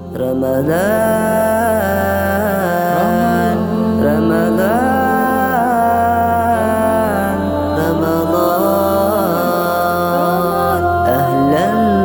رمضان رمضان رمضان أهلا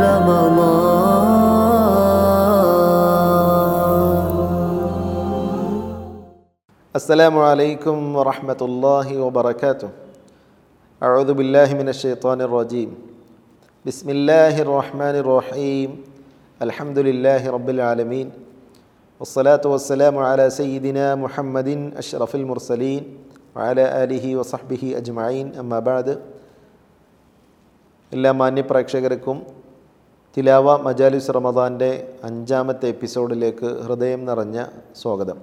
رمضان السلام عليكم ورحمة الله وبركاته أعوذ بالله من الشيطان الرجيم بسم الله الرحمن الرحيم الحمد لله رب العالمين والصلاة والسلام على سيدنا محمد أشرف المرسلين وعلى آله وصحبه أجمعين أما بعد എല്ലാ മാന്യ പ്രേക്ഷകർക്കും തിലാവ മജാലിസ് റമദാൻ്റെ അഞ്ചാമത്തെ എപ്പിസോഡിലേക്ക് ഹൃദയം നിറഞ്ഞ സ്വാഗതം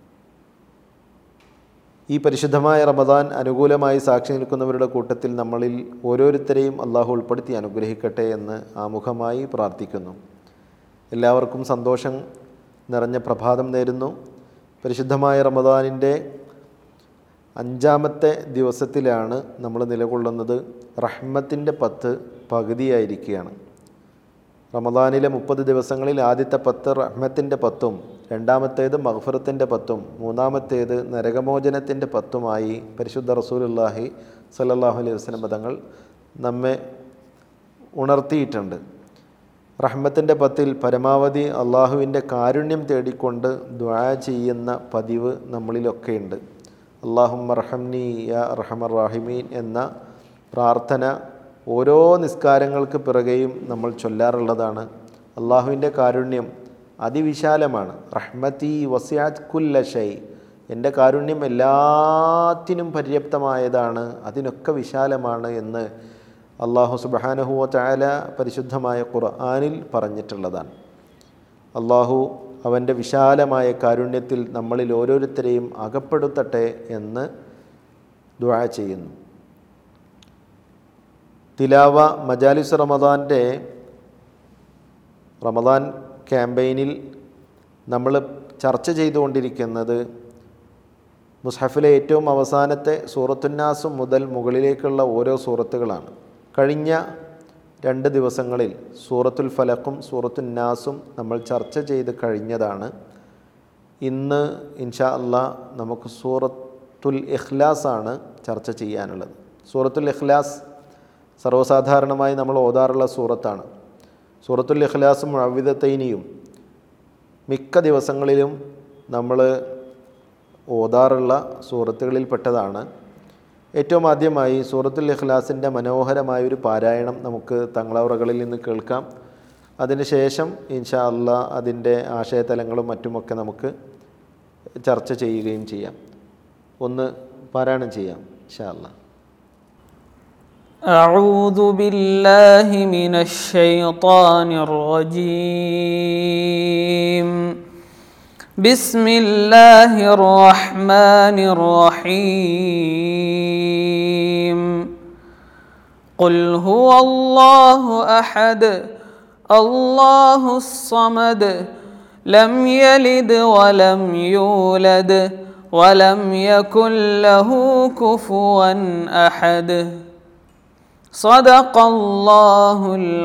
ഈ പരിശുദ്ധമായ റമദാൻ അനുകൂലമായി സാക്ഷി നിൽക്കുന്നവരുടെ കൂട്ടത്തിൽ നമ്മളിൽ ഓരോരുത്തരെയും അള്ളാഹു ഉൾപ്പെടുത്തി അനുഗ്രഹിക്കട്ടെ എന്ന് ആമുഖമായി പ്രാർത്ഥിക്കുന്നു എല്ലാവർക്കും സന്തോഷം നിറഞ്ഞ പ്രഭാതം നേരുന്നു പരിശുദ്ധമായ റമദാനിൻ്റെ അഞ്ചാമത്തെ ദിവസത്തിലാണ് നമ്മൾ നിലകൊള്ളുന്നത് റഹ്മത്തിൻ്റെ പത്ത് പകുതിയായിരിക്കുകയാണ് റമദാനിലെ മുപ്പത് ദിവസങ്ങളിൽ ആദ്യത്തെ പത്ത് റഹ്മത്തിൻ്റെ പത്തും രണ്ടാമത്തേത് മഹഫറത്തിൻ്റെ പത്തും മൂന്നാമത്തേത് നരകമോചനത്തിൻ്റെ പത്തുമായി പരിശുദ്ധ റസൂലുല്ലാഹി സല്ലല്ലാഹു അലൈഹി വസല്ലം തങ്ങൾ നമ്മെ ഉണർത്തിയിട്ടുണ്ട് റഹ്മത്തിൻ്റെ പത്തിൽ പരമാവധി അള്ളാഹുവിൻ്റെ കാരുണ്യം തേടിക്കൊണ്ട് ദ്വാ ചെയ്യുന്ന പതിവ് നമ്മളിലൊക്കെയുണ്ട് അള്ളാഹും റഹംനി യാ റഹമർ റാഹിമീൻ എന്ന പ്രാർത്ഥന ഓരോ നിസ്കാരങ്ങൾക്ക് പിറകെയും നമ്മൾ ചൊല്ലാറുള്ളതാണ് അള്ളാഹുവിൻ്റെ കാരുണ്യം അതിവിശാലമാണ് റഹ്മത്തി വസിയാത് കുല്ലഷൈ എൻ്റെ കാരുണ്യം എല്ലാത്തിനും പര്യാപ്തമായതാണ് അതിനൊക്കെ വിശാലമാണ് എന്ന് അള്ളാഹു സുബാനഹുവ ചായാല പരിശുദ്ധമായ ഖുർആാനിൽ പറഞ്ഞിട്ടുള്ളതാണ് അള്ളാഹു അവൻ്റെ വിശാലമായ കാരുണ്യത്തിൽ നമ്മളിൽ ഓരോരുത്തരെയും അകപ്പെടുത്തട്ടെ എന്ന് ദുആ ചെയ്യുന്നു തിലാവ മജാലിസ് റമദാൻ്റെ റമദാൻ ക്യാമ്പയിനിൽ നമ്മൾ ചർച്ച ചെയ്തുകൊണ്ടിരിക്കുന്നത് മുസ്ഹഫിലെ ഏറ്റവും അവസാനത്തെ സൂറത്തുന്നാസും മുതൽ മുകളിലേക്കുള്ള ഓരോ സൂറത്തുകളാണ് കഴിഞ്ഞ രണ്ട് ദിവസങ്ങളിൽ സൂറത്തുൽ ഫലക്കും സൂറത്തുന്നാസും നമ്മൾ ചർച്ച ചെയ്ത് കഴിഞ്ഞതാണ് ഇന്ന് ഇൻഷാ അല്ലാ നമുക്ക് സൂറത്തുൽ ഇഖ്ലാസ് ആണ് ചർച്ച ചെയ്യാനുള്ളത് സൂറത്തുൽ ഇഖ്ലാസ് സർവ്വസാധാരണമായി നമ്മൾ ഓതാറുള്ള സൂറത്താണ് സൂറത്തുൽ ഇഖ്ലാസും അവിധത്തൈനിയും മിക്ക ദിവസങ്ങളിലും നമ്മൾ ഓതാറുള്ള സൂറത്തുകളിൽപ്പെട്ടതാണ് ഏറ്റവും ആദ്യമായി സൂറത്തുൽ ഇഖ്ലാസിൻ്റെ മനോഹരമായൊരു പാരായണം നമുക്ക് തങ്ങളവറകളിൽ നിന്ന് കേൾക്കാം അതിനുശേഷം ഇൻഷാ അല്ലാ അതിൻ്റെ ആശയതലങ്ങളും മറ്റുമൊക്കെ നമുക്ക് ചർച്ച ചെയ്യുകയും ചെയ്യാം ഒന്ന് പാരായണം ചെയ്യാം ഇൻഷാ അല്ലാ أعوذ بالله من الشيطان الرجيم بسم الله الرحمن الرحيم قل هو الله احد الله الصمد لم يلد ولم يولد ولم يكن له كفوا احد صدق الله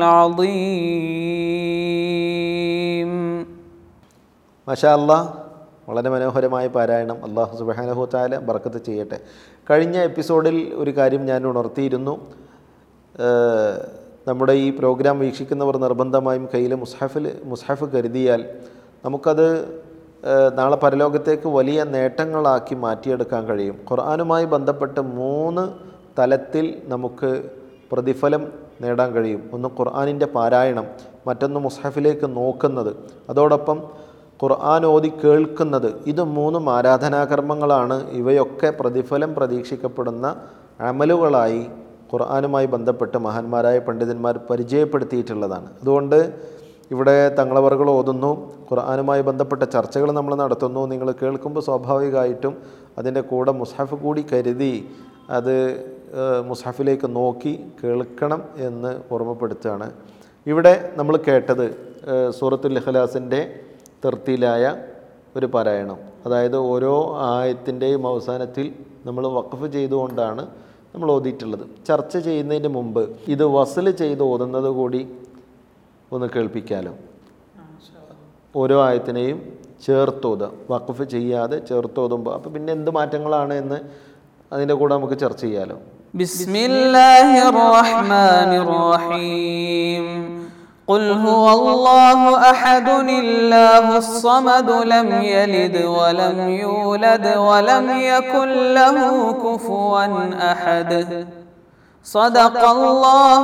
العظيم മാഷാ അല്ലാ വളരെ മനോഹരമായ പാരായണം അള്ളാഹു സുബാനഹു താല ബർക്കത്ത് ചെയ്യട്ടെ കഴിഞ്ഞ എപ്പിസോഡിൽ ഒരു കാര്യം ഞാൻ ഉണർത്തിയിരുന്നു ഏഹ്, നമ്മുടെ ഈ പ്രോഗ്രാം വീക്ഷിക്കുന്നവർ നിർബന്ധമായും കയ്യിൽ മുസ്ഹഫിൽ മുസ്ഹഫ് കരുതിയാൽ നമുക്കത് ഏഹ്, നാളെ പരലോകത്തേക്ക് വലിയ നേട്ടങ്ങളാക്കി മാറ്റിയെടുക്കാൻ കഴിയും ഖുർആാനുമായി ബന്ധപ്പെട്ട് മൂന്ന് തലത്തിൽ നമുക്ക് പ്രതിഫലം നേടാൻ കഴിയും ഒന്ന് ഖുർആാനിൻ്റെ പാരായണം മറ്റൊന്ന് മുസ്ഹഫിലേക്ക് നോക്കുന്നത് അതോടൊപ്പം ഖുർആൻ ഓതി കേൾക്കുന്നത് ഇത് മൂന്നും ആരാധനാകർമ്മങ്ങളാണ് ഇവയൊക്കെ പ്രതിഫലം പ്രതീക്ഷിക്കപ്പെടുന്ന അമലുകളായി ഖുർആനുമായി ബന്ധപ്പെട്ട് മഹാന്മാരായ പണ്ഡിതന്മാർ പരിചയപ്പെടുത്തിയിട്ടുള്ളതാണ് അതുകൊണ്ട് ഇവിടെ തങ്ങളവറുകൾ ഓതുന്നു ഖുർആനുമായി ബന്ധപ്പെട്ട ചർച്ചകൾ നമ്മൾ നടത്തുന്നു നിങ്ങൾ കേൾക്കുമ്പോൾ സ്വാഭാവികമായിട്ടും അതിൻ്റെ കൂടെ മുസ്ഹഫ് കൂടി കരുതി അത് ഏഹ്, മുസ്ഹഫിലേക്ക് നോക്കി കേൾക്കണം എന്ന് ഓർമ്മപ്പെടുത്തുകയാണ് ഇവിടെ നമ്മൾ കേട്ടത് ഏഹ്, സൂറത്തുൽ ഇഖ്ലാസിൻ്റെ തെർത്തിയിലായ ഒരു പാരായണം അതായത് ഓരോ ആയത്തിൻ്റെയും അവസാനത്തിൽ നമ്മൾ വഖഫ് ചെയ്തുകൊണ്ടാണ് നമ്മൾ ഓതിയിട്ടുള്ളത് ചർച്ച ചെയ്യുന്നതിന് മുമ്പ് ഇത് വസൽ ചെയ്ത് ഓതുന്നത് കൂടി ഒന്ന് കേൾപ്പിക്കാലോ ഓരോ ആയത്തിനെയും ചേർത്തോതുക വഖഫ് ചെയ്യാതെ ചേർത്തോതുമ്പോൾ അപ്പോൾ പിന്നെ എന്ത് മാറ്റങ്ങളാണ് എന്ന് അതിൻ്റെ കൂടെ നമുക്ക് ചർച്ച ചെയ്യാലോ بسم الله الرحمن الرحيم قل هو الله احد الله الصمد لم يلد ولم يولد ولم يكن له كفوا احد صدق الله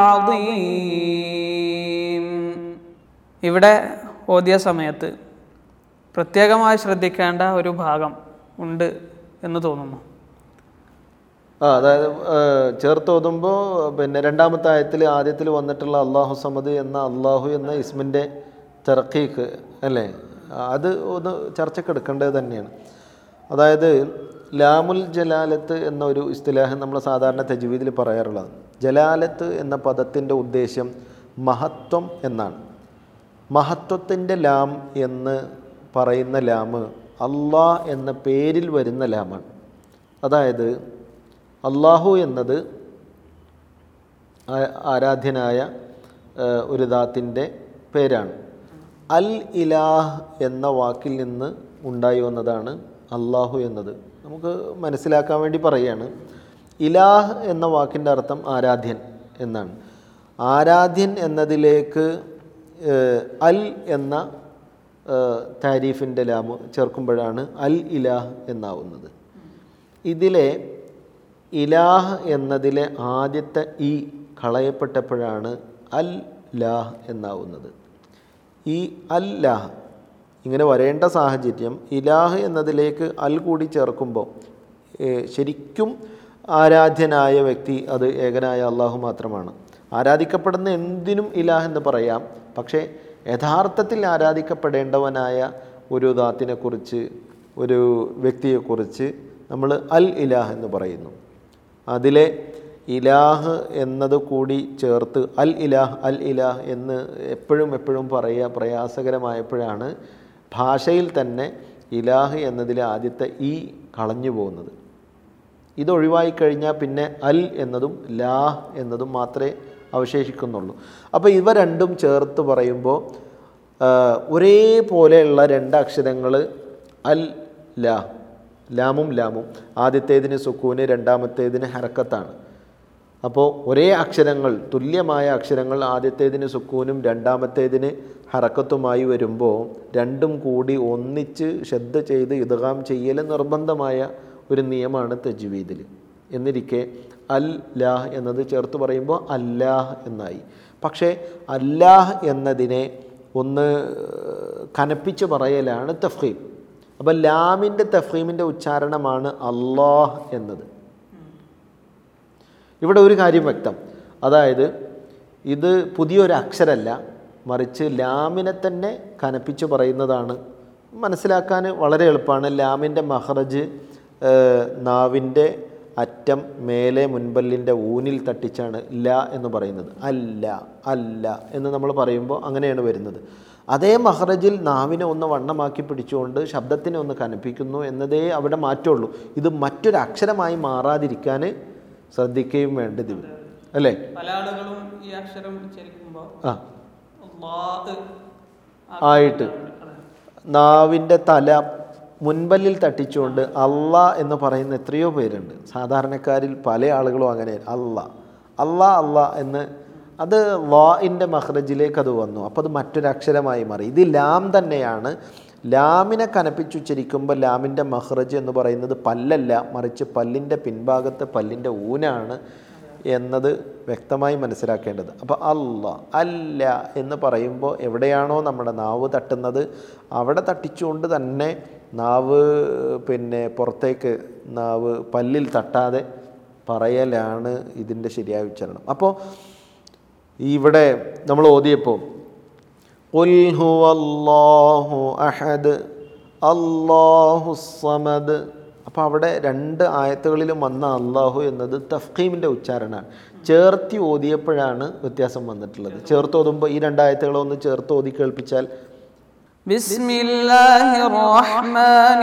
العظيم ഇവിടെ ഓതിയ സമയത്ത് പ്രത്യേകമായി ശ്രദ്ധിക്കേണ്ട ഒരു ഭാഗം ഉണ്ട് എന്ന് തോന്നുന്നു ആ അതായത് ചേർത്ത് ഓതുമ്പോൾ പിന്നെ രണ്ടാമത്തെ ആയത്തിൽ ആദ്യത്തിൽ വന്നിട്ടുള്ള അള്ളാഹു സമദ് എന്ന അള്ളാഹു എന്ന ഇസ്മിൻ്റെ തെറക്കീക്ക് അല്ലേ അത് ഒന്ന് ചർച്ചയ്ക്ക് എടുക്കേണ്ടത് തന്നെയാണ് അതായത് ലാമുൽ ജലാലത്ത് എന്ന ഒരു ഇസ്തിലാഹ് നമ്മൾ സാധാരണ തജ്വീദിൽ പറയാറുള്ളത് ജലാലത്ത് എന്ന പദത്തിൻ്റെ ഉദ്ദേശ്യം മഹത്വം എന്നാണ് മഹത്വത്തിൻ്റെ ലാം എന്ന് പറയുന്ന ലാമ് അള്ളാ എന്ന പേരിൽ വരുന്ന ലാമാണ് അതായത് അള്ളാഹു എന്നത് ആ- ആരാധ്യനായ ആ, ഒരു ദാത്തിൻ്റെ പേരാണ് അൽ ഇലാഹ് എന്ന വാക്കിൽ നിന്ന് ഉണ്ടായി വന്നതാണ് അള്ളാഹു എന്നത് നമുക്ക് മനസ്സിലാക്കാൻ വേണ്ടി പറയുകയാണ് ഇലാഹ് എന്ന വാക്കിൻ്റെ അർത്ഥം ആരാധ്യൻ എന്നാണ് ആരാധ്യൻ എന്നതിലേക്ക് ഏഹ്, അൽ എന്ന ഏഹ്, താരീഫിൻ്റെ ലാമ് ചേർക്കുമ്പോഴാണ് അൽ ഇലാഹ് എന്നാവുന്നത് ഇതിലെ ഇലാഹ് എന്നതിലെ ആദ്യത്തെ ഈ കളയപ്പെട്ടപ്പോഴാണ് അൽ ലാഹ് എന്നാവുന്നത് ഈ അൽ ലാഹ് ഇങ്ങനെ വരേണ്ട സാഹചര്യം ഇലാഹ് എന്നതിലേക്ക് അൽ കൂടി ചേർക്കുമ്പോൾ ഏഹ്, ശരിക്കും ആരാധ്യനായ വ്യക്തി അത് ഏകനായ അള്ളാഹു മാത്രമാണ് ആരാധിക്കപ്പെടുന്ന എന്തിനും ഇലാഹ് എന്ന് പറയാം പക്ഷേ യഥാർത്ഥത്തിൽ ആരാധിക്കപ്പെടേണ്ടവനായ ഒരു ദാത്തിനെക്കുറിച്ച് ഒരു വ്യക്തിയെക്കുറിച്ച് നമ്മൾ അൽ ഇലാഹ് എന്ന് പറയുന്നു അതിലെ ഇലാഹ് എന്നത് കൂടി ചേർത്ത് അൽ ഇലാഹ് അൽ ഇലാഹ് എന്ന് എപ്പോഴും എപ്പോഴും പറയുക പ്രയാസകരമായപ്പോഴാണ് ഭാഷയിൽ തന്നെ ഇലാഹ് എന്നതിലെ ആദ്യത്തെ ഈ കളഞ്ഞു പോകുന്നത് ഇതൊഴിവായി കഴിഞ്ഞാൽ പിന്നെ അൽ എന്നതും ലാഹ് എന്നതും മാത്രമേ അവശേഷിക്കുന്നുള്ളൂ അപ്പോൾ ഇവ രണ്ടും ചേർത്ത് പറയുമ്പോൾ ആ, ഒരേപോലെയുള്ള രണ്ട് അക്ഷരങ്ങൾ അൽ ലാ ലാമും ലാമും ആദ്യത്തേതിന് സുക്കൂന് രണ്ടാമത്തേതിന് ഹരക്കത്താണ് അപ്പോൾ ഒരേ അക്ഷരങ്ങൾ തുല്യമായ അക്ഷരങ്ങൾ ആദ്യത്തേതിന് സുക്കൂനും രണ്ടാമത്തേതിന് ഹറക്കത്തുമായി വരുമ്പോൾ രണ്ടും കൂടി ഒന്നിച്ച് ശ്രദ്ധ ചെയ്ത് ഇതകാം ചെയ്യൽ നിർബന്ധമായ ഒരു നിയമമാണ് തജ്വീദിൽ എന്നിരിക്കെ അൽ ലാഹ് എന്നത് ചേർത്ത് പറയുമ്പോൾ അല്ലാഹ് എന്നായി പക്ഷേ അല്ലാഹ് എന്നതിനെ ഒന്ന് കനപ്പിച്ച് പറയലാണ് തഫീം അപ്പോൾ ലാമിൻ്റെ തഫീമിൻ്റെ ഉച്ചാരണമാണ് അള്ളാഹ് എന്നത് ഇവിടെ ഒരു കാര്യം വ്യക്തം അതായത് ഇത് പുതിയൊരു അക്ഷരമല്ല മറിച്ച് ലാമിനെ തന്നെ കനപ്പിച്ച് പറയുന്നതാണ് മനസ്സിലാക്കാൻ വളരെ എളുപ്പമാണ് ലാമിൻ്റെ മഹ്റജ് ഏഹ്, നാവിൻ്റെ അറ്റം മേലെ മുൻപല്ലിൻ്റെ ഊനിൽ തട്ടിച്ചാണ് ല എന്ന് പറയുന്നത് അല്ല അല്ല എന്ന് നമ്മൾ പറയുമ്പോൾ അങ്ങനെയാണ് വരുന്നത് അതേ മഹ്റജിൽ നാവിനെ ഒന്ന് വണ്ണമാക്കി പിടിച്ചുകൊണ്ട് ശബ്ദത്തിനെ ഒന്ന് കനപ്പിക്കുന്നു എന്നതേ അവിടെ മാറ്റമുള്ളൂ ഇത് മറ്റൊരു അക്ഷരമായി മാറാതിരിക്കാൻ ശ്രദ്ധിക്കുകയും വേണ്ടത് അല്ലേ പല ആളുകളും ഈ അക്ഷരം ഉച്ചരിക്കുമ്പോൾ ആ ആയിട്ട് നാവിൻ്റെ തല മുൻപല്ലിൽ തട്ടിച്ചുകൊണ്ട് അള്ളാ എന്ന് പറയുന്ന എത്രയോ പേരുണ്ട് സാധാരണക്കാരിൽ പല ആളുകളും അങ്ങനെ അള്ളാ അള്ളാ അള്ളാ എന്ന് അത് ലാഇൻ്റെ മഹ്റജിലേക്ക് അത് വന്നു അപ്പോൾ അത് മറ്റൊരു അക്ഷരമായി മാറി ഇത് ലാം തന്നെയാണ് ലാമിനെ കനപ്പിച്ചുച്ചരിക്കുമ്പോൾ ലാമിൻ്റെ മഹ്റജ് എന്ന് പറയുന്നത് പല്ലല്ല മറിച്ച് പല്ലിൻ്റെ പിൻഭാഗത്ത് പല്ലിൻ്റെ ഊനാണ് എന്നത് വ്യക്തമായി മനസ്സിലാക്കേണ്ടത് അപ്പോൾ അല്ല അല്ല എന്ന് പറയുമ്പോൾ എവിടെയാണോ നമ്മുടെ നാവ് തട്ടുന്നത് അവിടെ തട്ടിച്ചുകൊണ്ട് തന്നെ നാവ് പിന്നെ പുറത്തേക്ക് നാവ് പല്ലിൽ തട്ടാതെ പറയലാണ് ഇതിൻ്റെ ശരിയായ ഉച്ചാരണം അപ്പോൾ ഇവിടെ നമ്മൾ ഓതിയപ്പോൾ "ഖുൽ ഹുവല്ലാഹു അഹദ് അല്ലാഹു സമദ് അപ്പോൾ അവിടെ രണ്ട് ആയത്തുകളിലും വന്ന അള്ളാഹു എന്നത് തഫ്ഖീമിൻ്റെ ഉച്ചാരണമാണ് ചേർത്തി ഓതിയപ്പോഴാണ് വ്യത്യാസം വന്നിട്ടുള്ളത് ചേർത്ത് ഓതുമ്പോൾ ഈ രണ്ടായത്തുകളെ ഒന്ന് ചേർത്ത് ഓതി കേൾപ്പിച്ചാൽ بسم الله الرحمن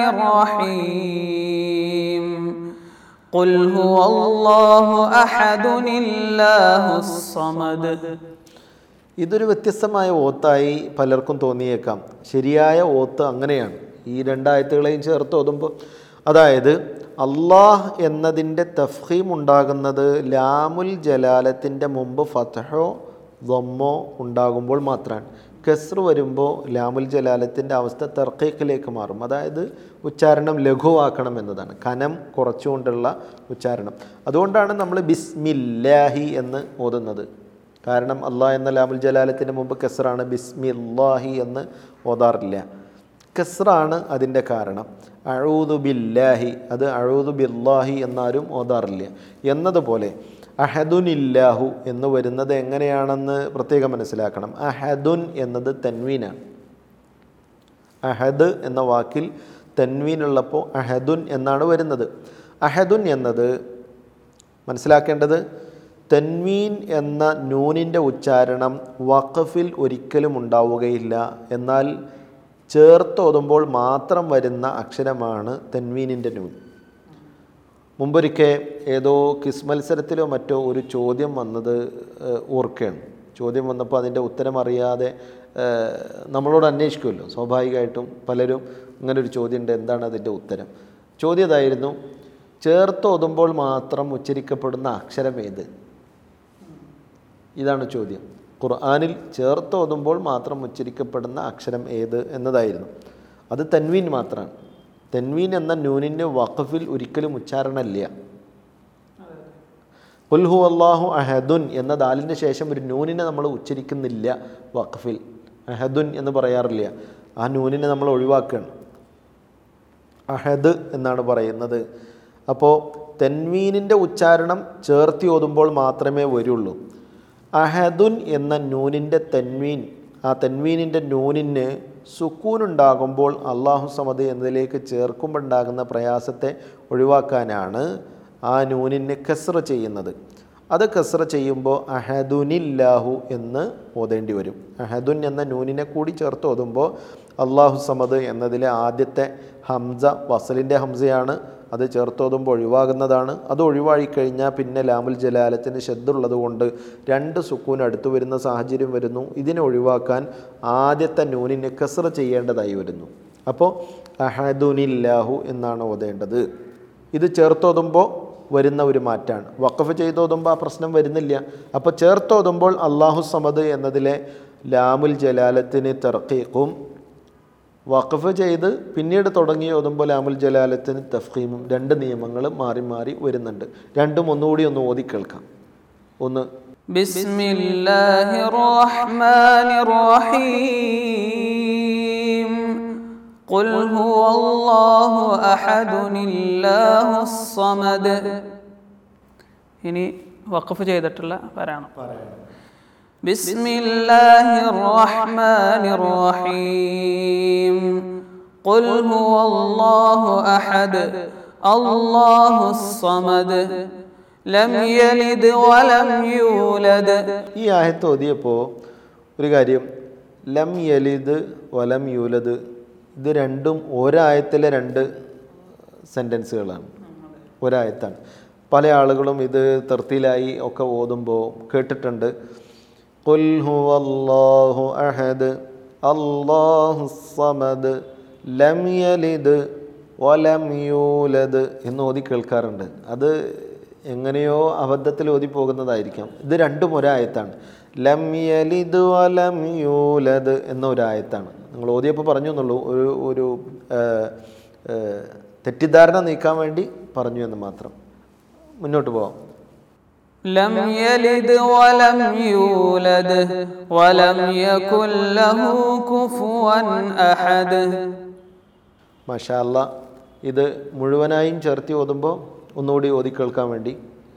الرحيم قل هو الله احد الله الصمد ഇതൊരു വ്യത്യസ്തമായ ഓത്തായി പലർക്കും തോന്നിയേക്കാം ശരിയായ ഓത്ത് അങ്ങനെയാണ് ഈ രണ്ടായത്തുകളെയും ചേർത്ത് ഓതുമ്പോൾ അതായത് അള്ളാഹ് എന്നതിൻ്റെ തഫ്ഹീം ഉണ്ടാകുന്നത് ലാമുൽ ജലാലത്തിൻ്റെ മുമ്പ് ഫതഹോ ദമ്മോ ഉണ്ടാകുമ്പോൾ മാത്രമാണ് കെസ്ർ വരുമ്പോൾ ലാമുൽ ജലാലത്തിൻ്റെ അവസ്ഥ തർക്കീക്കിലേക്ക് മാറും അതായത് ഉച്ചാരണം ലഘുവാക്കണം എന്നതാണ് കനം കുറച്ചുകൊണ്ടുള്ള ഉച്ചാരണം അതുകൊണ്ടാണ് നമ്മൾ ബിസ്മില്ലാഹി എന്ന് ഓതുന്നത് കാരണം അള്ളാഹ് എന്ന ലാമുൽ ജലാലത്തിന് മുമ്പ് കെസ്റാണ് ബിസ്മില്ലാഹി എന്ന് ഓതാറില്ല കെസ്റാണ് അതിൻ്റെ കാരണം അഴൂദു ബില്ലാഹി അത് അഴൂദു ബില്ലാഹി എന്നാരും ഓതാറില്ല എന്നതുപോലെ അഹദുനില്ലാഹു എന്ന് വരുന്നത് എങ്ങനെയാണെന്ന് പ്രത്യേകം മനസ്സിലാക്കണം അഹദുൻ എന്നത് തൻവീനാണ് അഹദ് എന്ന വാക്കിൽ തൻവീനുള്ളപ്പോൾ അഹദുൻ എന്നാണ് വരുന്നത് അഹദുൻ എന്നത് മനസ്സിലാക്കേണ്ടത് തൻവീൻ എന്ന നൂനിൻ്റെ ഉച്ചാരണം വഖഫിൽ ഒരിക്കലും ഉണ്ടാവുകയില്ല എന്നാൽ ചേർത്തോതുമ്പോൾ മാത്രം വരുന്ന അക്ഷരമാണ് തൻവീനിൻ്റെ നൂൻ മുമ്പൊരിക്കൽ ഏതോ ക്വിസ് മത്സരത്തിലോ മറ്റോ ഒരു ചോദ്യം വന്നത് ഏഹ്, ഓർക്കുകയാണ് ചോദ്യം വന്നപ്പോൾ അതിൻ്റെ ഉത്തരം അറിയാതെ ഏഹ്, നമ്മളോട് അന്വേഷിക്കുമല്ലോ സ്വാഭാവികമായിട്ടും പലരും ഇങ്ങനെ ഒരു ചോദ്യമുണ്ട് എന്താണ് അതിൻ്റെ ഉത്തരം ചോദ്യം ഇതായിരുന്നു ചേർത്തോതുമ്പോൾ മാത്രം ഉച്ചരിക്കപ്പെടുന്ന അക്ഷരം ഏത് ഇതാണ് ചോദ്യം ഖുർആാനിൽ ചേർത്തോതുമ്പോൾ മാത്രം ഉച്ചരിക്കപ്പെടുന്ന അക്ഷരം ഏത് എന്നതായിരുന്നു അത് തൻവീൻ മാത്രമാണ് തൻവീൻ എന്ന നൂനിൻ്റെ വഖഫിൽ ഒരിക്കലും ഉച്ചാരണമില്ല പുൽഹു അള്ളാഹു അഹദുൻ എന്ന ദാലിന് ശേഷം ഒരു നൂനിനെ നമ്മൾ ഉച്ചരിക്കുന്നില്ല വഖഫിൽ അഹദുൻ എന്ന് പറയാറില്ല ആ നൂനിനെ നമ്മൾ ഒഴിവാക്കുകയാണ് അഹദ് എന്നാണ് പറയുന്നത് അപ്പോൾ തെൻവീനിൻ്റെ ഉച്ചാരണം ചേർത്തി ഓതുമ്പോൾ മാത്രമേ വരുള്ളൂ അഹദുൻ എന്ന നൂനിൻ്റെ തെൻവീൻ ആ തെൻവീനിൻ്റെ നൂനിന് സുക്കൂനുണ്ടാകുമ്പോൾ അള്ളാഹു സമത് എന്നതിലേക്ക് ചേർക്കുമ്പോൾ ഉണ്ടാകുന്ന പ്രയാസത്തെ ഒഴിവാക്കാനാണ് ആ നൂനിന് കസ്ര ചെയ്യുന്നത് അത് കസ്ര ചെയ്യുമ്പോൾ അഹദുനില്ലാഹു എന്ന് ഓതേണ്ടി വരും അഹദുൻ എന്ന നൂനിനെ കൂടി ചേർത്ത് ഓതുമ്പോൾ അള്ളാഹു സമദ് എന്നതിലെ ആദ്യത്തെ ഹംസ വസലിൻ്റെ ഹംസയാണ് അത് ചേർത്തോതുമ്പോൾ ഒഴിവാകുന്നതാണ് അത് ഒഴിവായിക്കഴിഞ്ഞാൽ പിന്നെ ലാമുൽ ജലാലത്തിന് ശബ്ദമുള്ളത് കൊണ്ട് രണ്ട് സുക്കൂൻ അടുത്തു വരുന്ന സാഹചര്യം വരുന്നു ഇതിനെ ഒഴിവാക്കാൻ ആദ്യത്തെ നൂനിനെ കസറ ചെയ്യേണ്ടതായി വരുന്നു അപ്പോൾ അഹദുനില്ലാഹു എന്നാണ് ഓതേണ്ടത് ഇത് ചേർത്തോതുമ്പോൾ വരുന്ന ഒരു മാറ്റാണ് വഖഫ് ചെയ്തോതുമ്പോൾ ആ പ്രശ്നം വരുന്നില്ല അപ്പോൾ ചേർത്തോതുമ്പോൾ അള്ളാഹു സമദ് എന്നതിലെ ലാമുൽ ജലാലത്തിന് തെർക്കീക്കും വഖഫ് ചെയ്ത് പിന്നീട് തുടങ്ങി ഓതുമ്പോൾ ലാമുൽ ജലാലത്തിന് തഫീമും രണ്ട് നിയമങ്ങളും മാറി മാറി വരുന്നുണ്ട് രണ്ടും ഒന്നുകൂടി ഒന്ന് ഓതി കേൾക്കാം ഒന്ന് بسم الله الرحمن الرحيم قل هو الله أحد الله الصمد ഇനി വഖഫ് ചെയ്തിട്ടുള്ള പാരായണം بسم الله الرحمن الرحيم قل هو الله أحد الله الصمد لم يلد ولم يولد ഈ ആയത്ത് ഓതിയപ്പോൾ ഒരു കാര്യം ലം യലിദ് വലം യൂലദ് ഇത് രണ്ടും ഒരായത്തിലെ രണ്ട് സെൻറ്റൻസുകളാണ് ഒരായത്താണ് പല ആളുകളും ഇത് തെർത്തിയിലായി ഒക്കെ ഓതുമ്പോൾ കേട്ടിട്ടുണ്ട് قل هو الله أحد الله الصمد ലം യലിദ് വലം യൂലദ് എന്ന് ഓതി കേൾക്കാറുണ്ട് അത് എങ്ങനെയോ അബദ്ധത്തിൽ ഓതി പോകുന്നതായിരിക്കാം ഇത് രണ്ടും ഒരായത്താണ് ലം യലിദ് വലം യൂലദ് എന്ന ഒരായത്താണ് നിങ്ങൾ ഓതിയപ്പോൾ പറഞ്ഞു എന്നുള്ളൂ ഒരു ഒരു ആ, ആ, തെറ്റിദ്ധാരണ നീക്കാൻ വേണ്ടി പറഞ്ഞു എന്ന് മാത്രം മുന്നോട്ട് പോവാം لم يلد ولم يولد ولم يكن له كفوا أحد മാഷാല്ല ഇത് മുഴുവനായും ചേർത്തി ഓതുമ്പോൾ ഒന്നുകൂടി ഓതി കേൾക്കാൻ വേണ്ടി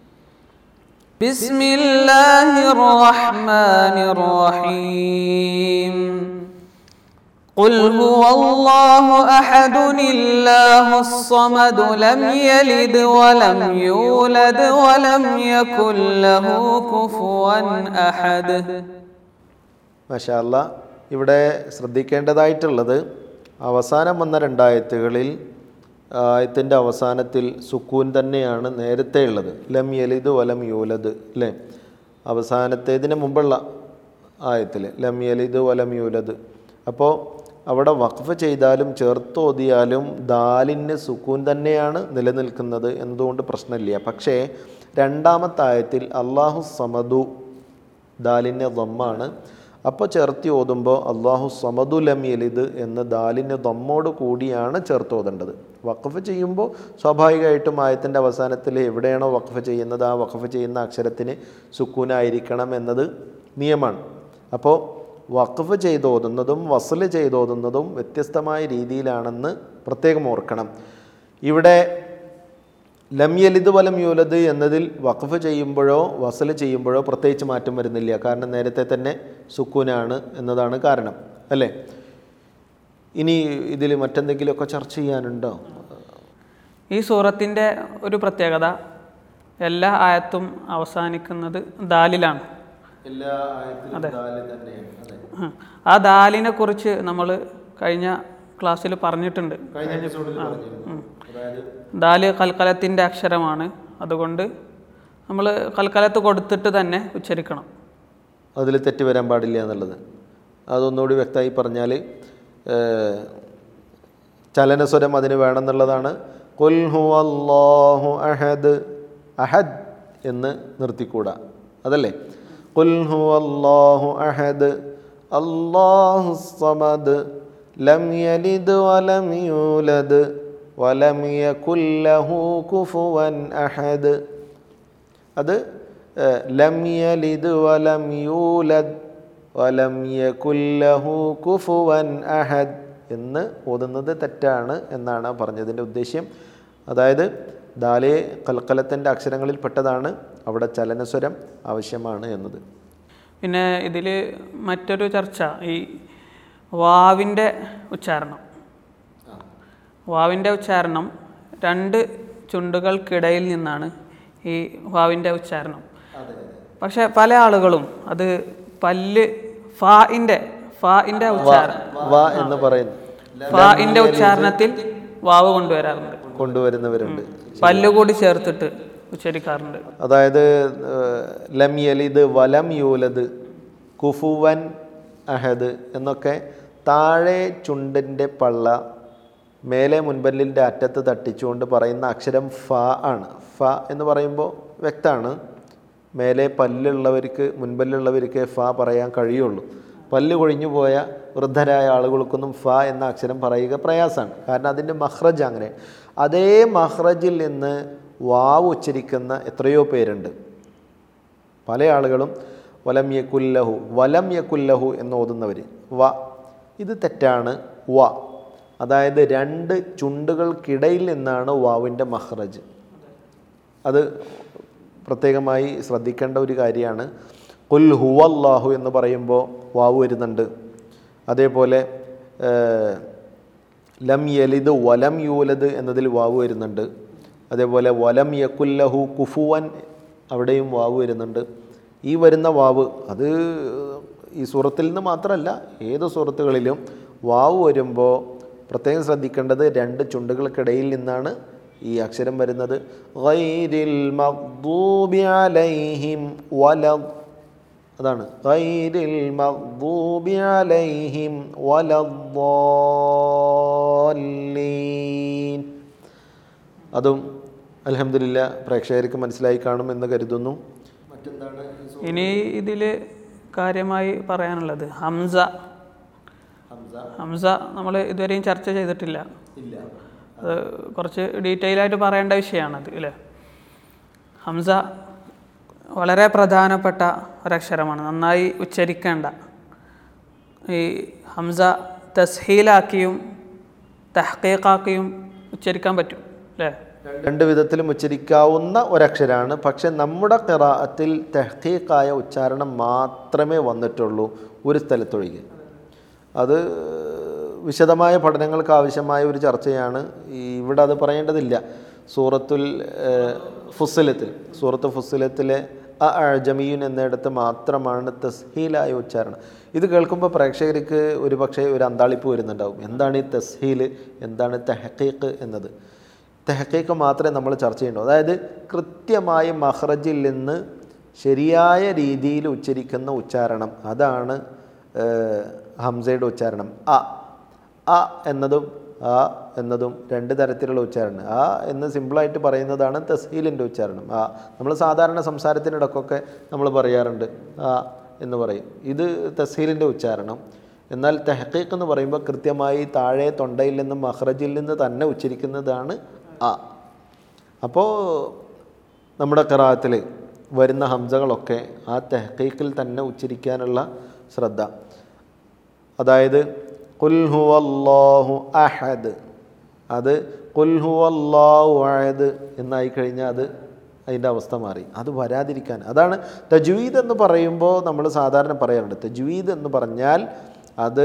بسم الله الرحمن الرحيم قل هو الله احد الله الصمد لم يلد ولم يولد ولم يكن له كفوا احد മാഷാല്ല ഇവിടെ ശ്രദ്ധിക്കേണ്ടതായിട്ടുള്ളത് അവസാനം വന്ന രണ്ടായത്തുകളിൽ ആയത്തിൻ്റെ അവസാനത്തിൽ സുക്കൂൻ തന്നെയാണ് നേരത്തെ ഉള്ളത് ലം യലിദ് വലം യൂലദ് അല്ലേ അവസാനത്തേതിന് മുമ്പുള്ള ആയത്തിൽ ലം യലിദ് വലം യൂലദ് അപ്പോൾ അവിടെ വഖഫ് ചെയ്താലും ചേർത്തോതിയാലും ദാലിന് സുക്കൂൻ തന്നെയാണ് നിലനിൽക്കുന്നത് എന്നതുകൊണ്ട് പ്രശ്നമില്ല പക്ഷേ രണ്ടാമത്തെ ആയത്തിൽ അള്ളാഹു സമദു ദാലിൻ്റെ ദമ്മാണ് അപ്പോൾ ചേർത്തി ഓതുമ്പോൾ അള്ളാഹു സമദു ലം യലിദ് എന്ന് ദാലിൻ്റെ ദമ്മോട് കൂടിയാണ് ചേർത്ത് ഓതേണ്ടത് വഖഫ് ചെയ്യുമ്പോൾ സ്വാഭാവികമായിട്ടും ആയത്തിൻ്റെ അവസാനത്തിൽ എവിടെയാണോ വഖഫ് ചെയ്യുന്നത് ആ വഖഫ് ചെയ്യുന്ന അക്ഷരത്തിന് സുക്കൂനായിരിക്കണം എന്നത് നിയമമാണ് അപ്പോൾ വഖഫ് ചെയ്തോതുന്നതും വസല് ചെയ്തോതുന്നതും വ്യത്യസ്തമായ രീതിയിലാണെന്ന് പ്രത്യേകം ഓർക്കണം ഇവിടെ ലം യലിദ് വലം യൂലദ് എന്നതിൽ വഖഫ് ചെയ്യുമ്പോഴോ വസല് ചെയ്യുമ്പോഴോ പ്രത്യേകിച്ച് മാറ്റം വരുന്നില്ല കാരണം നേരത്തെ തന്നെ സുക്കൂനാണ് എന്നതാണ് കാരണം അല്ലേ ഇനി ഇതിൽ മറ്റെന്തെങ്കിലുമൊക്കെ ചർച്ച ചെയ്യാനുണ്ടോ ഈ സൂറത്തിൻ്റെ ഒരു പ്രത്യേകത എല്ലാ ആയത്തും അവസാനിക്കുന്നത് ദാലിലാണ് എല്ലാ ആയത്തിലും ദാല് തന്നെയാണ് അതെ ഉം. ആ ദാലിനെ കുറിച്ച് നമ്മൾ കഴിഞ്ഞ ക്ലാസ്സിൽ പറഞ്ഞിട്ടുണ്ട് കഴിഞ്ഞ എപ്പിസോഡിൽ പറഞ്ഞിരുന്നു അതായത് ദാല് കൽക്കലത്തിൻ്റെ അക്ഷരമാണ് അതുകൊണ്ട് നമ്മൾ കൽക്കലത്ത് കൊടുത്തിട്ട് തന്നെ ഉച്ചരിക്കണം അതിൽ തെറ്റ് വരാൻ പാടില്ല എന്നുള്ളത് അതൊന്നുകൂടി വ്യക്തമായി പറഞ്ഞാൽ ചലനസ്വരം അതിന് വേണമെന്നുള്ളതാണ് കുൽ ഹുവല്ലാഹു അഹദ് അഹദ് എന്ന് നിർത്തിക്കൂടാ അതല്ലേ കുൽ ഹുവല്ലാഹു അഹദ് അല്ലാഹു സമദ് ലം യലിദ് വലം യൂലദ് വലം യകുൽ ലഹു കുഫുവൻ അഹദ് അത് ഏഹ്, ലം യലിദ് വലം യൂലദ് വലം യകുല്ലഹു കുഫുവൻ അഹദ് എന്ന് ഓതുന്നത് തെറ്റാണ് എന്നാണ് പറഞ്ഞതിൻ്റെ ഉദ്ദേശ്യം അതായത് ദാലേ കൽക്കലത്തിൻ്റെ അക്ഷരങ്ങളിൽ പെട്ടതാണ് അവിടെ ചലനസ്വരം ആവശ്യമാണ് എന്നത് പിന്നെ ഇതിൽ മറ്റൊരു ചർച്ച ഈ വാവിൻ്റെ ഉച്ചാരണം വാവിൻ്റെ ഉച്ചാരണം രണ്ട് ചുണ്ടുകൾക്കിടയിൽ നിന്നാണ് ഈ വാവിൻ്റെ ഉച്ചാരണം പക്ഷെ പല ആളുകളും അത് പല്ല് ഫാഇൻ്റെ ഫാഇൻ്റെ ഉച്ചാരണം വ എന്ന് പറയുന്നു ഫാഇൻ്റെ ഉച്ചാരണത്തിൽ വാവ് കൊണ്ടുവരാറുണ്ട് കൊണ്ടുവരുന്നവരുണ്ട് പല്ല് കൂടി ചേർത്തിട്ട് ഉച്ചരിക്കാറുണ്ട് അതായത് ഏഹ്, ലം യലിദ് വലം യൂലദ് കുഫുവൻ അഹദ് എന്നൊക്കെ താഴെ ചുണ്ടിൻ്റെ പള്ള മേലെ മുൻപല്ലിൻ്റെ അറ്റത്ത് തട്ടിച്ചുകൊണ്ട് പറയുന്ന അക്ഷരം ഫ ആണ് ഫ എന്ന് പറയുമ്പോൾ വ്യക്തമാണ് മേലെ പല്ലുള്ളവർക്ക് മുൻപല്ലുള്ളവർക്ക് ഫ പറയാൻ കഴിയുള്ളൂ പല്ല് കൊഴിഞ്ഞു പോയ വൃദ്ധരായ ആളുകൾക്കൊന്നും ഫ എന്ന അക്ഷരം പറയുക പ്രയാസമാണ് കാരണം അതിൻ്റെ മഹ്റജ് അങ്ങനെ അതേ മഹ്റജിൽ നിന്ന് വാവ് ഉച്ചരിക്കുന്ന എത്രയോ പേരുണ്ട് പല ആളുകളും വലം യക്കുല്ലഹു വലം യക്കുല്ലഹു എന്ന് ഓതുന്നവർ വ ഇത് തെറ്റാണ് വ അതായത് രണ്ട് ചുണ്ടുകൾക്കിടയിൽ നിന്നാണ് വാവിൻ്റെ മഹ്റജ് അത് പ്രത്യേകമായി ശ്രദ്ധിക്കേണ്ട ഒരു കാര്യമാണ് കുൽ ഹുവല്ലാഹു എന്ന് പറയുമ്പോൾ വാവ് വരുന്നുണ്ട് അതേപോലെ ഏഹ്, ലം യലിദ് വലം യൂലദ് എന്നതിൽ വാവ് വരുന്നുണ്ട് അതേപോലെ വലം യക്കുല്ലഹു കുഫുവൻ അവിടെയും വാവ് വരുന്നുണ്ട് ഈ വരുന്ന വാവ് അത് ഈ സൂറത്തിൽ നിന്ന് മാത്രമല്ല ഏത് സൂറത്തുകളിലും വാവ് വരുമ്പോൾ പ്രത്യേകം ശ്രദ്ധിക്കേണ്ടത് രണ്ട് ചുണ്ടുകൾക്കിടയിൽ നിന്നാണ് ഈ അക്ഷരം വരുന്നത് ഗൈരിൽ മഗ്ദൂബി അലൈഹിം വല അതാണ് ഗൈരിൽ മഗ്ദൂബി അലൈഹിം വലദ്ദാല്ലീൻ അതും അൽഹംദുലില്ലാ പ്രേക്ഷകർക്ക് മനസ്സിലായി കാണുമെന്ന് കരുതുന്നു മറ്റെന്താണ് ഇനി ഇതിൽ കാര്യമായി പറയാനുള്ളത് ഹംസ ഹംസ നമ്മൾ ഇതുവരെയും ചർച്ച ചെയ്തിട്ടില്ല ഇല്ല അത് കുറച്ച് ഡീറ്റെയിൽ ആയിട്ട് പറയേണ്ട വിഷയമാണത് അല്ലേ ഹംസ വളരെ പ്രധാനപ്പെട്ട ഒരക്ഷരമാണ് നന്നായി ഉച്ചരിക്കേണ്ട ഈ ഹംസ തസ്ഹീലാക്കിയും തഹ്ക്കീക്കാക്കിയും ഉച്ചരിക്കാൻ പറ്റും അല്ലേ രണ്ട് വിധത്തിലും ഉച്ചരിക്കാവുന്ന ഒരക്ഷരമാണ് പക്ഷെ നമ്മുടെ ഖിറാഅത്തിൽ തെഹ്ഖീഖായ ഉച്ചാരണം മാത്രമേ വന്നിട്ടുള്ളൂ ഒരു സ്ഥലത്തൊഴികെ അത് വിശദമായ പഠനങ്ങൾക്ക് ആവശ്യമായ ഒരു ചർച്ചയാണ് ഈ ഇവിടെ അത് പറയേണ്ടതില്ല സൂറത്തുൽ ഏഹ്, ഫുസ്സിലത്തിൽ സൂറത്ത് ഫുസ്സിലത്തിലെ അ അഴജമീൻ എന്നിടത്ത് മാത്രമാണ് തസ്ഹീലായ ഉച്ചാരണം ഇത് കേൾക്കുമ്പോൾ പ്രേക്ഷകർക്ക് ഒരു പക്ഷേ ഒരു അന്താളിപ്പ് വരുന്നുണ്ടാവും എന്താണ് ഈ തസ്ഹീൽ എന്താണ് തെഹക്കീക്ക് എന്നത് തെഹക്കീക്ക് മാത്രമേ നമ്മൾ ചർച്ച ചെയ്യേണ്ടൂ അതായത് കൃത്യമായി മഹ്റജിൽ നിന്ന് ശരിയായ രീതിയിൽ ഉച്ചരിക്കുന്ന ഉച്ചാരണം അതാണ് ഏഹ്, ഹംസയുടെ ഉച്ചാരണം അ അ എന്നതും ആ എന്നതും രണ്ട് തരത്തിലുള്ള ഉച്ചാരണം ആ എന്ന് സിമ്പിളായിട്ട് പറയുന്നതാണ് തസ്ഹീലിൻ്റെ ഉച്ചാരണം ആ നമ്മൾ സാധാരണ സംസാരത്തിനിടക്കൊക്കെ നമ്മൾ പറയാറുണ്ട് ആ എന്ന് പറയും ഇത് തസ്ഹീലിൻ്റെ ഉച്ചാരണം എന്നാൽ തെഹക്കീക്ക് എന്ന് പറയുമ്പോൾ കൃത്യമായി താഴെ തൊണ്ടയിൽ നിന്ന് മഹ്റജിൽ നിന്ന് തന്നെ ഉച്ചരിക്കുന്നതാണ് ആ അപ്പോൾ നമ്മുടെ കറാത്തിൽ വരുന്ന ഹംസകളൊക്കെ ആ തെഹക്കീക്കിൽ തന്നെ ഉച്ചരിക്കാനുള്ള ശ്രദ്ധ അതായത് കുൽഹു അല്ലാഹു അഹദ് അത് കുൽഹു അല്ലാഹു അഹദ് എന്നായി കഴിഞ്ഞാൽ അത് അതിൻ്റെ അവസ്ഥ മാറി അത് വരാതിരിക്കാൻ അതാണ് തജ്വീദ് എന്ന് പറയുമ്പോൾ നമ്മൾ സാധാരണ പറയാറുണ്ട് തജ്വീദ് എന്ന് പറഞ്ഞാൽ അത്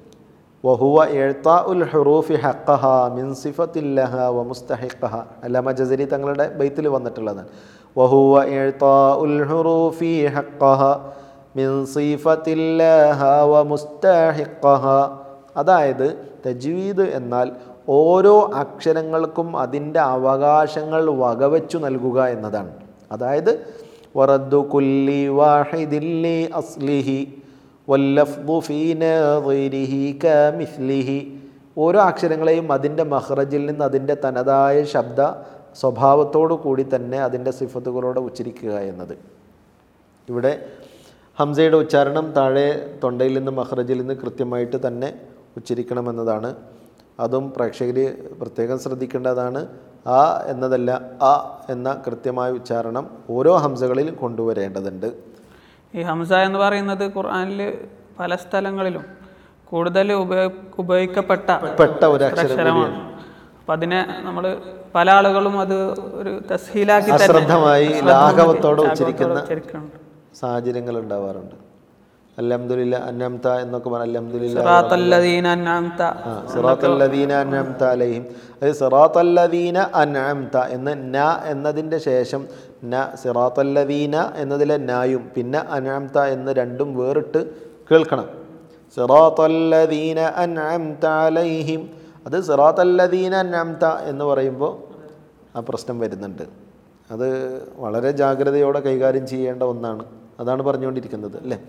വഹുവ എഴുത്താ ഉൽ ഹുറൂഫി ഹക്കഹ മിൻ സിഫത്തില്ലഹ വ മുസ്തഹിഖഹ അല്ലാമ ജസരി തങ്ങളുടെ ബൈത്തിൽ വന്നിട്ടുള്ളതാണ് വഹുവ എഴുത്താ ഉൽ ഹുറൂഫി ഹക്കഹ മിൻ സിഫത്തില്ലഹ വ മുസ്തഹിഖഹ അതായത് തജ്വീദ് എന്നാൽ ഓരോ അക്ഷരങ്ങൾക്കും അതിൻ്റെ അവകാശങ്ങൾ വകവച്ചു നൽകുക എന്നതാണ് അതായത് വറദ്ദു കുല്ലി വാഹിദില്ലി അസ്ലിഹി വല്ലഫ്ദു ഫീ നാദിരിഹി കമിസ്ലിഹി ഓരോ അക്ഷരങ്ങളെയും അതിൻ്റെ മഹ്റജിൽ നിന്ന് അതിൻ്റെ തനതായ ശബ്ദ സ്വഭാവത്തോടു കൂടി തന്നെ അതിൻ്റെ സിഫത്തുകളോടെ ഉച്ചരിക്കുക എന്നത് ഇവിടെ ഹംസയുടെ ഉച്ചാരണം താഴെ തൊണ്ടയിൽ നിന്ന് മഹ്റജിൽ നിന്ന് കൃത്യമായിട്ട് തന്നെ ഉച്ചരിക്കണമെന്നതാണ് അതും പ്രേക്ഷകർ പ്രത്യേകം ശ്രദ്ധിക്കേണ്ടതാണ് ആ എന്നതല്ല ആ എന്ന കൃത്യമായ ഉച്ചാരണം ഓരോ ഹംസകളിലും കൊണ്ടുവരേണ്ടതുണ്ട് ഈ ഹംസ എന്ന് പറയുന്നത് ഖുർആനിൽ പല സ്ഥലങ്ങളിലും കൂടുതൽ ഉപയോഗ ഉപയോഗിക്കപ്പെട്ട പെട്ട ഒരു അക്ഷരം അക്ഷരമാണ് അപ്പം അതിനെ നമ്മൾ പല ആളുകളും അത് ഒരു തസ്ഹീലാക്കി തന്നെ അശ്രദ്ധമായി ലാഘവത്തോടെ ലാഘവത്തോടെ ഉച്ചരിക്കുന്ന ഉച്ചരിക്കുന്നുണ്ട്. സാഹചര്യങ്ങൾ ഉണ്ടാവാറുണ്ട് അല്ലംദുലില്ല അന്നംത എന്നൊക്കെ പറഞ്ഞ അല്ലംദുലില്ല സിറാത്തല്ലദീന അൻഅംത ആ, സിറാത്തല്ലദീന അൻഅംത അലൈഹിം അത് സിറാത്തല്ലദീന അൻഅംത എന്ന് ന എന്നതിൻ്റെ ശേഷം ന സിറാത്തല്ലദീന എന്നതിലെ നായും പിന്നെ അൻഅംത എന്ന് രണ്ടും വേറിട്ട് കേൾക്കണം സിറാത്തല്ലദീന അൻഅംത അലൈഹിം അത് സിറാത്തല്ലദീന അൻഅംത എന്ന് പറയുമ്പോൾ ആ പ്രശ്നം വരുന്നുണ്ട് അത് വളരെ ജാഗ്രതയോടെ കൈകാര്യം ചെയ്യേണ്ട ഒന്നാണ് അതാണ് പറഞ്ഞുകൊണ്ടിരിക്കുന്നത് അല്ലേ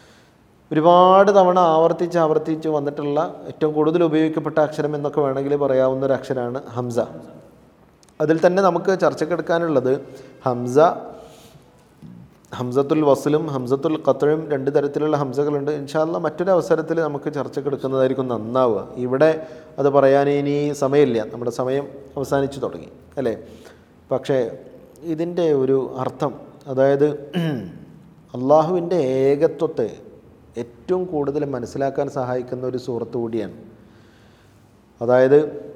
ഒരുപാട് തവണ ആവർത്തിച്ച് ആവർത്തിച്ച് വന്നിട്ടുള്ള ഏറ്റവും കൂടുതൽ ഉപയോഗിക്കപ്പെട്ട അക്ഷരം എന്നൊക്കെ വേണമെങ്കിൽ പറയാവുന്ന ഒരു അക്ഷരമാണ് ഹംസ അതിൽ തന്നെ നമുക്ക് ചർച്ചക്കെടുക്കാനുള്ളത് ഹംസ ഹംസത്തുൽ വസലും ഹംസത്തുൽ ഖത്തറും രണ്ട് തരത്തിലുള്ള ഹംസകളുണ്ട് ഇൻഷാല്ല മറ്റൊരു അവസരത്തിൽ നമുക്ക് ചർച്ചക്കെടുക്കുന്നതായിരിക്കും നന്നാവുക ഇവിടെ അത് പറയാൻ ഇനി സമയമില്ല നമ്മുടെ സമയം അവസാനിച്ചു തുടങ്ങി അല്ലേ പക്ഷേ ഇതിൻ്റെ ഒരു അർത്ഥം അതായത് അള്ളാഹുവിൻ്റെ ഏകത്വത്തെ ഏറ്റവും കൂടുതൽ മനസ്സിലാക്കാൻ സഹായിക്കുന്ന ഒരു സൂറത്ത് കൂടിയാണ് അതായത്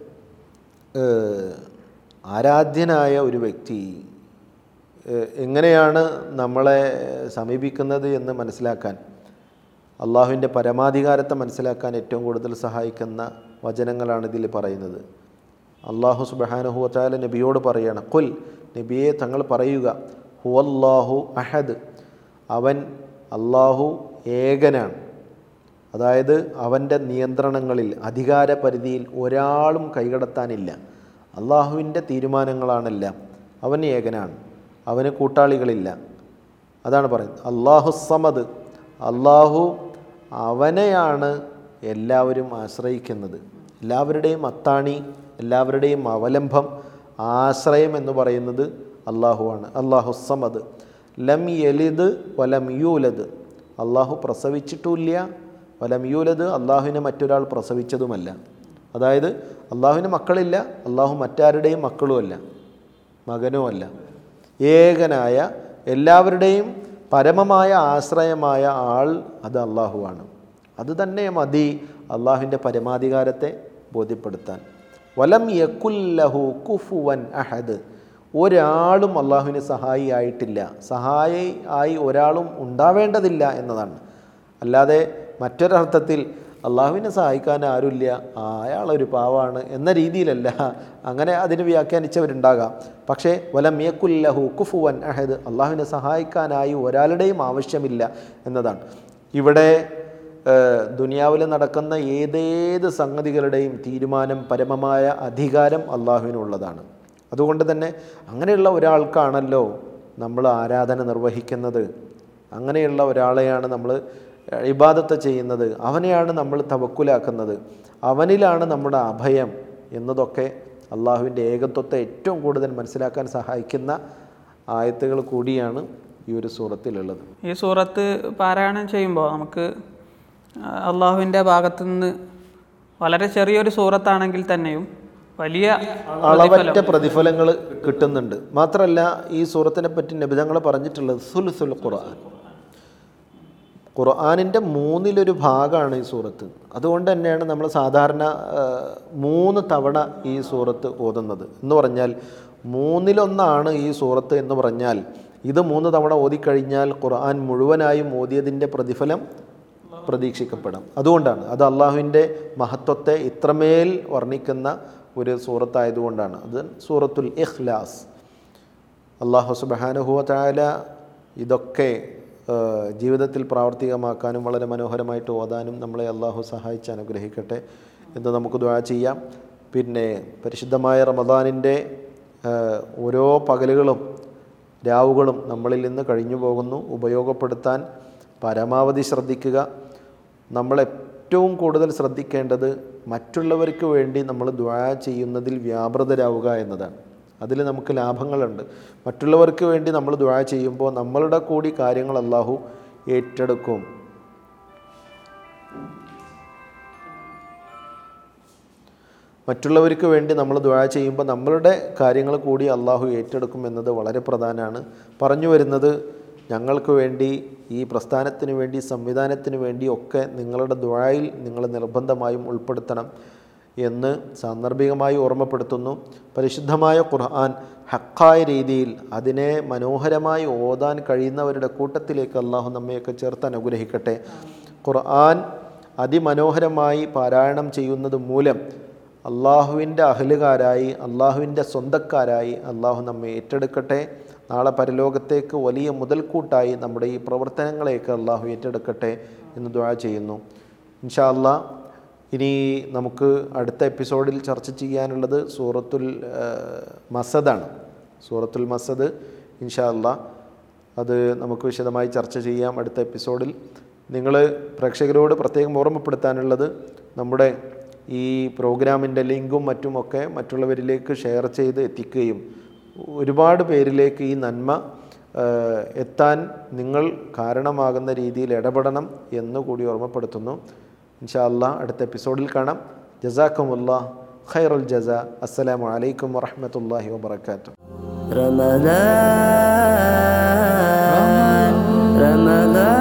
ഏഹ്, ആരാധ്യനായ ഒരു വ്യക്തി ഏഹ്, എങ്ങനെയാണ് നമ്മളെ സമീപിക്കുന്നത് എന്ന് മനസ്സിലാക്കാൻ അള്ളാഹുവിൻ്റെ പരമാധികാരത്തെ മനസ്സിലാക്കാൻ ഏറ്റവും കൂടുതൽ സഹായിക്കുന്ന വചനങ്ങളാണ് ഇതിൽ പറയുന്നത് അള്ളാഹു സുബഹാനുഹുവത്താല നബിയോട് പറയാണ് കുൽ നബിയെ തങ്ങൾ പറയുക ഹുവല്ലാഹു അഹദ് അവൻ അള്ളാഹു ഏകനാണ് അതായത് അവൻ്റെ നിയന്ത്രണങ്ങളിൽ അധികാര പരിധിയിൽ ഒരാളും കൈകടത്താനില്ല അള്ളാഹുവിൻ്റെ തീരുമാനങ്ങളാണെല്ലാം അവൻ ഏകനാണ് അവന് കൂട്ടാളികളില്ല അതാണ് പറയുന്നത് അള്ളാഹു സമദ് അള്ളാഹു അവനെയാണ് എല്ലാവരും ആശ്രയിക്കുന്നത് എല്ലാവരുടെയും അത്താണി എല്ലാവരുടെയും അവലംബം ആശ്രയം എന്ന് പറയുന്നത് അള്ളാഹുവാണ് അള്ളാഹു സമദ് ലം യലിദ് വലം യൂലദ് അള്ളാഹു പ്രസവിച്ചിട്ടുമില്ല വലം യൂലദ് അള്ളാഹുവിനെ മറ്റൊരാൾ പ്രസവിച്ചതുമല്ല അതായത് അള്ളാഹുവിന് മക്കളില്ല അള്ളാഹു മറ്റാരുടെയും മക്കളുമല്ല മകനുമല്ല ഏകനായ എല്ലാവരുടെയും പരമമായ ആശ്രയമായ ആൾ അത് അള്ളാഹുവാണ് അത് തന്നെ മതി അള്ളാഹുവിൻ്റെ പരമാധികാരത്തെ ബോധ്യപ്പെടുത്താൻ വലം യക്കുല്ലഹു കുഫുവൻ അഹദ് ഒരാളും അള്ളാഹുവിന് സഹായി ആയിട്ടില്ല സഹായി ആയി ഒരാളും ഉണ്ടാവേണ്ടതില്ല എന്നതാണ് അല്ലാതെ മറ്റൊരർത്ഥത്തിൽ അള്ളാഹുവിനെ സഹായിക്കാൻ ആരുമില്ല ആ, അയാളൊരു പാവാണ് എന്ന രീതിയിലല്ല അങ്ങനെ അതിന് വ്യാഖ്യാനിച്ചവരുണ്ടാകാം പക്ഷേ വലം യക്കുല്ലഹു കുഫുവൻ അഹദ് അള്ളാഹുവിനെ സഹായിക്കാനായി ഒരാളുടെയും ആവശ്യമില്ല എന്നതാണ് ഇവിടെ ദുനിയാവിൽ നടക്കുന്ന ഏതേത് സംഗതികളുടെയും തീരുമാനം പരമമായ അധികാരം അള്ളാഹുവിനുള്ളതാണ് അതുകൊണ്ട് തന്നെ അങ്ങനെയുള്ള ഒരാൾക്കാണല്ലോ നമ്മൾ ആരാധന നിർവഹിക്കുന്നത് അങ്ങനെയുള്ള ഒരാളെയാണ് നമ്മൾ ഇബാദത്ത് ചെയ്യുന്നത് അവനെയാണ് നമ്മൾ തവക്കുലാക്കുന്നത് അവനിലാണ് നമ്മുടെ അഭയം എന്നതൊക്കെ അള്ളാഹുവിൻ്റെ ഏകത്വത്തെ ഏറ്റവും കൂടുതൽ മനസ്സിലാക്കാൻ സഹായിക്കുന്ന ആയത്തുകൾ കൂടിയാണ് ഈ ഒരു സൂറത്തിലുള്ളത് ഈ സൂറത്ത് പാരായണം ചെയ്യുമ്പോൾ നമുക്ക് അള്ളാഹുവിൻ്റെ ഭാഗത്തു നിന്ന് വളരെ ചെറിയൊരു സൂറത്താണെങ്കിൽ തന്നെയും വലിയ അളവറ്റ പ്രതിഫലങ്ങൾ കിട്ടുന്നുണ്ട് മാത്രമല്ല ഈ സൂറത്തിനെ പറ്റി നബിതങ്ങൾ പറഞ്ഞിട്ടുള്ളത് സുൽസുൽ ഖുർആൻ ഖുർആാനിൻ്റെ മൂന്നിലൊരു ഭാഗമാണ് ഈ സൂറത്ത് അതുകൊണ്ട് തന്നെയാണ് നമ്മൾ സാധാരണ ആ, മൂന്ന് തവണ ഈ സൂറത്ത് ഓതുന്നത് എന്ന് പറഞ്ഞാൽ മൂന്നിലൊന്നാണ് ഈ സൂറത്ത് എന്ന് പറഞ്ഞാൽ ഇത് മൂന്ന് തവണ ഓതിക്കഴിഞ്ഞാൽ ഖുർആൻ മുഴുവനായും ഓതിയതിൻ്റെ പ്രതിഫലം പ്രതീക്ഷിക്കപ്പെടും അതുകൊണ്ടാണ് അത് അള്ളാഹുവിൻ്റെ മഹത്വത്തെ ഇത്രമേൽ വർണ്ണിക്കുന്ന ഒരു സൂറത്തായതുകൊണ്ടാണ് അത് സൂറത്തുൽ ഇഖ്ലാസ് അള്ളാഹു സുബഹാനുഹുവ താല ഇതൊക്കെ ആ, ജീവിതത്തിൽ പ്രാവർത്തികമാക്കാനും വളരെ മനോഹരമായിട്ട് ഓതാനും നമ്മളെ അള്ളാഹു സഹായിച്ച് അനുഗ്രഹിക്കട്ടെ എന്ന് നമുക്ക് ദുആ ചെയ്യാം പിന്നെ പരിശുദ്ധമായ റമദാനിൻ്റെ ആ, ഓരോ പകലുകളും രാവുകളും നമ്മളിൽ നിന്ന് കഴിഞ്ഞു പോകുന്നു ഉപയോഗപ്പെടുത്താൻ പരമാവധി ശ്രദ്ധിക്കുക നമ്മൾ ഏറ്റവും കൂടുതൽ ശ്രദ്ധിക്കേണ്ടത് മറ്റുള്ളവർക്ക് വേണ്ടി നമ്മൾ ദ്വാ ചെയ്യുന്നതിൽ വ്യാപൃതരാവുക എന്നതാണ് അതിൽ നമുക്ക് ലാഭങ്ങളുണ്ട് മറ്റുള്ളവർക്ക് വേണ്ടി നമ്മൾ ദ്വാ ചെയ്യുമ്പോൾ നമ്മളുടെ കൂടി കാര്യങ്ങൾ അള്ളാഹു ഏറ്റെടുക്കും മറ്റുള്ളവർക്ക് വേണ്ടി നമ്മൾ ദ്വാ ചെയ്യുമ്പോൾ നമ്മളുടെ കാര്യങ്ങൾ കൂടി അള്ളാഹു ഏറ്റെടുക്കും എന്നത് വളരെ പ്രധാനമാണ് പറഞ്ഞു വരുന്നത് ഞങ്ങൾക്ക് വേണ്ടി ഈ പ്രസ്ഥാനത്തിന് വേണ്ടി സംവിധാനത്തിന് വേണ്ടി ഒക്കെ നിങ്ങളുടെ ദ്വായിൽ നിങ്ങൾ നിർബന്ധമായും ഉൾപ്പെടുത്തണം എന്ന് സാന്ദർഭികമായി ഓർമ്മപ്പെടുത്തുന്നു പരിശുദ്ധമായ ഖുർആൻ ഹക്കായ രീതിയിൽ അതിനെ മനോഹരമായി ഓതാൻ കഴിയുന്നവരുടെ കൂട്ടത്തിലേക്ക് അള്ളാഹു നമ്മയൊക്കെ ചേർത്ത് അനുഗ്രഹിക്കട്ടെ ഖുർആൻ അതിമനോഹരമായി പാരായണം ചെയ്യുന്നത് മൂലം അള്ളാഹുവിൻ്റെ അഹലുകാരായി അള്ളാഹുവിൻ്റെ സ്വന്തക്കാരായി അള്ളാഹു നമ്മെ ഏറ്റെടുക്കട്ടെ നാളെ പരലോകത്തേക്ക് വലിയ മുതൽക്കൂട്ടായി നമ്മുടെ ഈ പ്രവർത്തനങ്ങളെയൊക്കെ അള്ളാഹു ഏറ്റെടുക്കട്ടെ എന്ന് ദുആ ചെയ്യുന്നു ഇൻഷാ അല്ലാ ഇനി നമുക്ക് അടുത്ത എപ്പിസോഡിൽ ചർച്ച ചെയ്യാനുള്ളത് സൂറത്തുൽ ആ, മസദാണ് സൂറത്തുൽ മസദ് ഇൻഷാ അല്ലാ അത് നമുക്ക് വിശദമായി ചർച്ച ചെയ്യാം അടുത്ത എപ്പിസോഡിൽ നിങ്ങൾ പ്രേക്ഷകരോട് പ്രത്യേകം ഓർമ്മപ്പെടുത്താനുള്ളത് നമ്മുടെ ഈ പ്രോഗ്രാമിൻ്റെ ലിങ്കും മറ്റുമൊക്കെ മറ്റുള്ളവരിലേക്ക് ഷെയർ ചെയ്ത് എത്തിക്കുകയും ഒരുപാട് പേരിലേക്ക് ഈ നന്മ ആ, എത്താൻ നിങ്ങൾ കാരണമാകുന്ന രീതിയിൽ ഇടപെടണം എന്ന് കൂടി ഓർമ്മപ്പെടുത്തുന്നു ഇൻഷാ അല്ലാ അടുത്ത എപ്പിസോഡിൽ കാണാം ജസാക്കുമുല്ല ഖൈറുൽ ജസ അസ്സലാമു അലൈക്കും വറഹ്മത്തുള്ളാഹി വബറകാതുഹു رمضان رمضان